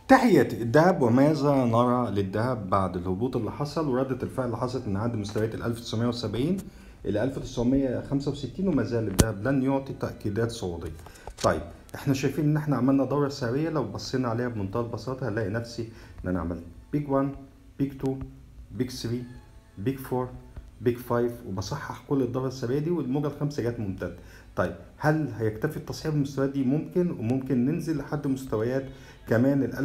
تحية الذهب وماذا نرى للذهب بعد الهبوط اللي حصل وردة الفعل اللي حصلت من عند مستويات ال 1970 إلى 1965 وما زال الذهب لن يعطي تأكيدات صعودية. طيب احنا شايفين ان احنا عملنا دورة سعرية لو بصينا عليها بمنتهى البساطة هنلاقي نفسي ان انا عملت بيج 1 بيج 2 بيج 3 بيج 4 بيج 5 وبصحح كل الدورة السعرية دي والموجة الخامسة جت ممتدة. طيب هل هيكتفي التصحيح بالمستويات دي ممكن وممكن ننزل لحد مستويات كمان ال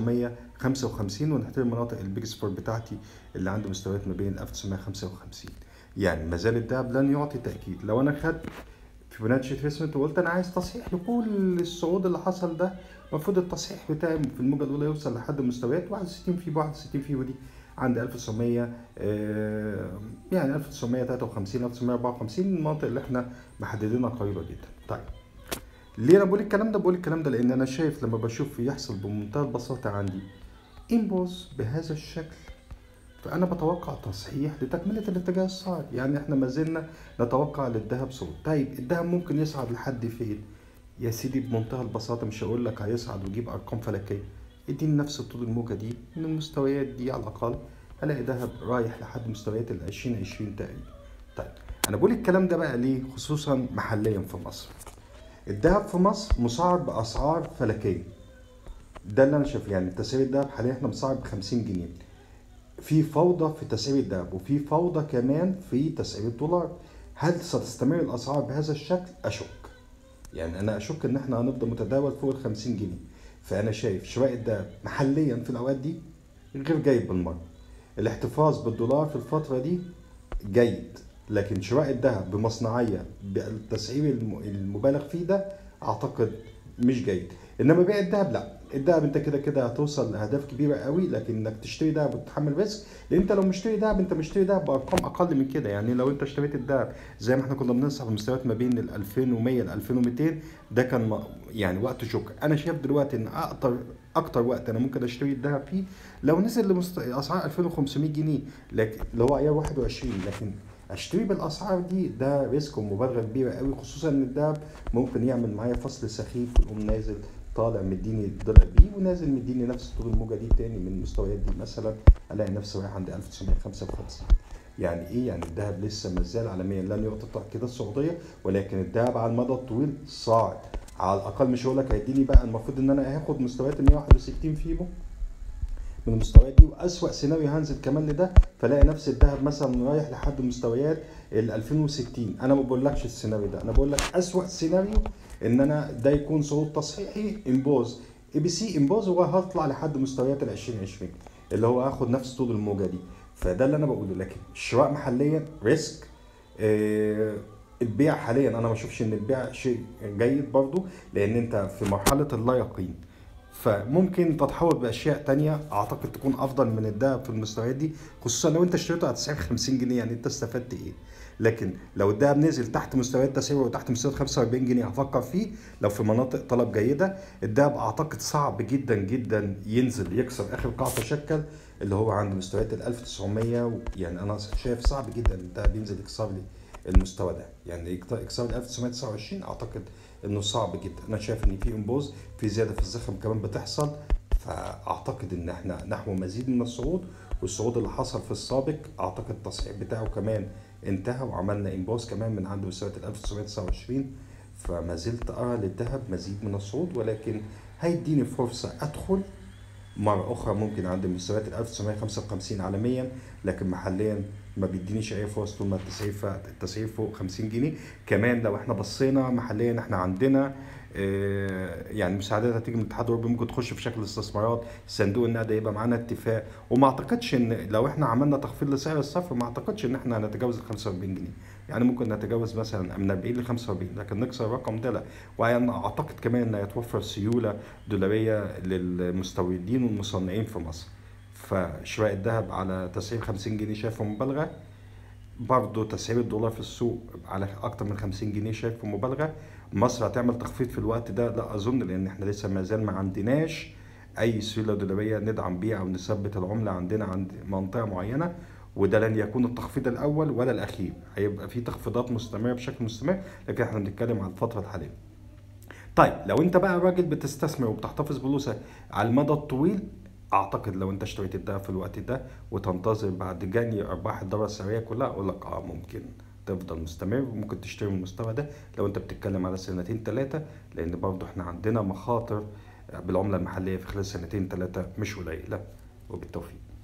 1955 ونحترم مناطق البيج سبور بتاعتي اللي عنده مستويات ما بين 1955 يعني ما زال الدهب لن يعطي تاكيد لو انا خدت فيبوناتشي تريسمنت وقلت انا عايز تصحيح لكل الصعود اللي حصل ده المفروض التصحيح بتاعي في الموجه الاولى يوصل لحد مستويات 61 في 61 في ودي عند 1900 آه، يعني 1953 1954 المناطق اللي احنا محددينها قريبه جدا طيب ليه انا بقول الكلام ده بقول الكلام ده لان انا شايف لما بشوف يحصل بمنتهى البساطه عندي انبوز بهذا الشكل فانا بتوقع تصحيح لتكمله الاتجاه الصاعد يعني احنا ما زلنا نتوقع للذهب صعود طيب الذهب ممكن يصعد لحد فين يا سيدي بمنتهى البساطه مش هقول لك هيصعد ويجيب ارقام فلكيه اديني نفس طول الموجه دي من المستويات دي على الاقل الاقي ذهب رايح لحد مستويات ال 2020 تقريبا طيب انا بقول الكلام ده بقى ليه خصوصا محليا في مصر الذهب في مصر مسعر باسعار فلكيه ده اللي انا شايفه يعني تسعير الذهب حاليا احنا مسعر ب 50 جنيه في فوضى في تسعير الذهب وفي فوضى كمان في تسعير الدولار هل ستستمر الاسعار بهذا الشكل اشك يعني انا اشك ان احنا هنفضل متداول فوق ال 50 جنيه فانا شايف شراء الذهب محليا في الاوقات دي غير جيد بالمره الاحتفاظ بالدولار في الفتره دي جيد لكن شراء الذهب بمصنعيه بالتسعير الم- المبالغ فيه ده اعتقد مش جيد انما بيع الذهب لا الذهب انت كده كده هتوصل لاهداف كبيره قوي لكن انك تشتري ذهب وتتحمل ريسك لان انت لو مشتري ذهب انت مشتري ذهب بارقام اقل من كده يعني لو انت اشتريت الذهب زي ما احنا كنا بننصح بمستويات ما بين ال 2100 ل 2200 ده كان م- يعني وقت شكر انا شايف دلوقتي ان اكتر اكتر وقت انا ممكن اشتري الذهب فيه لو نزل لمست... اسعار 2500 جنيه لكن اللي هو عيار 21 لكن اشتري بالاسعار دي ده ريسك ومبالغه كبيره قوي خصوصا ان الذهب ممكن يعمل معايا فصل سخيف ويقوم نازل طالع مديني ضلع بيه ونازل مديني نفس طول الموجه دي تاني من المستويات دي مثلا الاقي نفسي رايح عند 1955 يعني ايه يعني الذهب لسه ما زال عالميا لن يعطي تاكيدات صعوديه ولكن الذهب على المدى الطويل صاعد على الاقل مش هقول لك هيديني بقى المفروض ان انا هاخد مستويات ال 161 فيبو من المستويات دي واسوأ سيناريو هنزل كمان لده فلاقي نفس الذهب مثلا رايح لحد مستويات ال 2060 انا ما بقولكش السيناريو ده انا بقول لك اسوأ سيناريو ان انا ده يكون صعود تصحيحي امبوز اي بي سي امبوز وهطلع لحد مستويات ال 2020 اللي هو هاخد نفس طول الموجه دي فده اللي انا بقوله لكن الشراء محليا ريسك آه البيع حاليا انا ما اشوفش ان البيع شيء جيد برضو لان انت في مرحله اللا يقين فممكن تتحول باشياء تانية اعتقد تكون افضل من الذهب في المستويات دي خصوصا لو انت اشتريته على تسعير 50 جنيه يعني انت استفدت ايه لكن لو الذهب نزل تحت مستويات تسعيره وتحت مستويات 45 جنيه هفكر فيه لو في مناطق طلب جيده الذهب اعتقد صعب جدا جدا ينزل يكسر اخر قاع تشكل اللي هو عند مستويات ال 1900 و- يعني انا شايف صعب جدا الذهب ينزل يكسر لي المستوى ده يعني يكت- يكسر ال 1929 اعتقد انه صعب جدا انا شايف ان في انبوز في زياده في الزخم كمان بتحصل فاعتقد ان احنا نحو مزيد من الصعود والصعود اللي حصل في السابق اعتقد التصحيح بتاعه كمان انتهى وعملنا انبوز كمان من عند مستويات ال 1929 فما زلت ارى للذهب مزيد من الصعود ولكن هيديني فرصه ادخل مرة أخرى ممكن عند مستويات ال 1955 عالميا لكن محليا ما بيدينيش أي فرص طول ما التسعير ف- التسعير فوق 50 جنيه كمان لو احنا بصينا محليا احنا عندنا آه، يعني مساعدات هتيجي من الاتحاد الاوروبي ممكن تخش في شكل استثمارات صندوق النقد يبقى معانا اتفاق وما اعتقدش ان لو احنا عملنا تخفيض لسعر الصرف ما اعتقدش ان احنا هنتجاوز ال 45 جنيه يعني ممكن نتجاوز مثلا من 40 ل 45 لكن نكسر الرقم ده لا وانا اعتقد كمان ان هيتوفر سيوله دولاريه للمستوردين والمصنعين في مصر فشراء الذهب على تسعير 50 جنيه شايفه مبالغه برضه تسعير الدولار في السوق على اكتر من 50 جنيه شايفه مبالغه مصر هتعمل تخفيض في الوقت ده لا اظن لان احنا لسه ما زال ما عندناش اي سيوله دولاريه ندعم بيها او نثبت العمله عندنا عند منطقه معينه وده لن يكون التخفيض الاول ولا الاخير هيبقى في تخفيضات مستمره بشكل مستمر لكن احنا بنتكلم عن الفتره الحاليه طيب لو انت بقى راجل بتستثمر وبتحتفظ بفلوسك على المدى الطويل اعتقد لو انت اشتريت الدهب في الوقت ده وتنتظر بعد جني ارباح الدوره السريه كلها اقول لك اه ممكن تفضل مستمر وممكن تشتري من المستوى ده لو انت بتتكلم على سنتين ثلاثه لان برضه احنا عندنا مخاطر بالعمله المحليه في خلال سنتين ثلاثه مش قليله وبالتوفيق